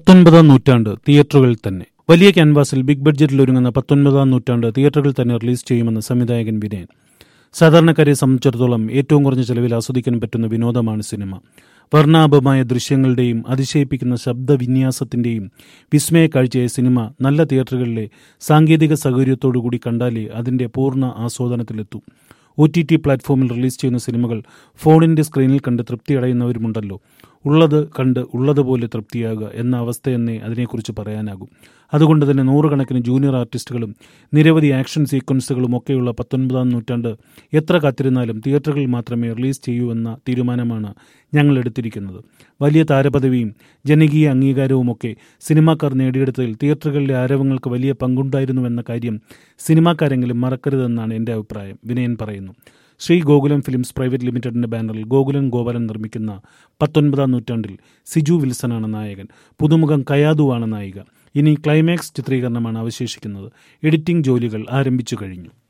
പത്തൊൻപതാം നൂറ്റാണ്ട് തിയേറ്ററുകളിൽ തന്നെ വലിയ ക്യാൻവാസിൽ ബിഗ് ബഡ്ജറ്റിൽ ഒരുങ്ങുന്ന പത്തൊൻപതാം നൂറ്റാണ്ട് തിയേറ്ററുകളിൽ തന്നെ റിലീസ് ചെയ്യുമെന്ന് സംവിധായകൻ വിനയൻ സാധാരണക്കാരെ സംബന്ധിച്ചിടത്തോളം ഏറ്റവും കുറഞ്ഞ ചെലവിൽ ആസ്വദിക്കാൻ പറ്റുന്ന വിനോദമാണ് സിനിമ വർണ്ണാഭമായ ദൃശ്യങ്ങളുടെയും അതിശയിപ്പിക്കുന്ന ശബ്ദവിന്യാസത്തിന്റെയും വിസ്മയ കാഴ്ചയായ സിനിമ നല്ല തിയേറ്ററുകളിലെ സാങ്കേതിക സൗകര്യത്തോടുകൂടി കണ്ടാലേ അതിന്റെ പൂർണ്ണ ആസ്വാദനത്തിലെത്തൂ ഒ ടി ടി പ്ലാറ്റ്ഫോമിൽ റിലീസ് ചെയ്യുന്ന സിനിമകൾ ഫോണിന്റെ സ്ക്രീനിൽ കണ്ട് തൃപ്തിയടയുന്നവരുമുണ്ടല്ലോ ഉള്ളത് കണ്ട് ഉള്ളതുപോലെ തൃപ്തിയാകുക എന്ന അവസ്ഥയെന്നേ അതിനെക്കുറിച്ച് പറയാനാകും അതുകൊണ്ട് തന്നെ നൂറുകണക്കിന് ജൂനിയർ ആർട്ടിസ്റ്റുകളും നിരവധി ആക്ഷൻ സീക്വൻസുകളും ഒക്കെയുള്ള പത്തൊൻപതാം നൂറ്റാണ്ട് എത്ര കാത്തിരുന്നാലും തിയേറ്ററുകളിൽ മാത്രമേ റിലീസ് ചെയ്യൂ എന്ന തീരുമാനമാണ് ഞങ്ങൾ എടുത്തിരിക്കുന്നത് വലിയ താരപദവിയും ജനകീയ അംഗീകാരവുമൊക്കെ സിനിമാക്കാർ നേടിയെടുത്തതിൽ തിയേറ്ററുകളിലെ ആരവങ്ങൾക്ക് വലിയ പങ്കുണ്ടായിരുന്നുവെന്ന കാര്യം സിനിമാക്കാരെങ്കിലും മറക്കരുതെന്നാണ് എൻ്റെ അഭിപ്രായം വിനയൻ പറയുന്നു ശ്രീ ഗോകുലം ഫിലിംസ് പ്രൈവറ്റ് ലിമിറ്റഡിന്റെ ബാനറിൽ ഗോകുലൻ ഗോപാലൻ നിർമ്മിക്കുന്ന പത്തൊൻപതാം നൂറ്റാണ്ടിൽ സിജു വിൽസനാണ് നായകൻ പുതുമുഖം കയാതുവാണ് നായിക ഇനി ക്ലൈമാക്സ് ചിത്രീകരണമാണ് അവശേഷിക്കുന്നത് എഡിറ്റിംഗ് ജോലികൾ ആരംഭിച്ചു കഴിഞ്ഞു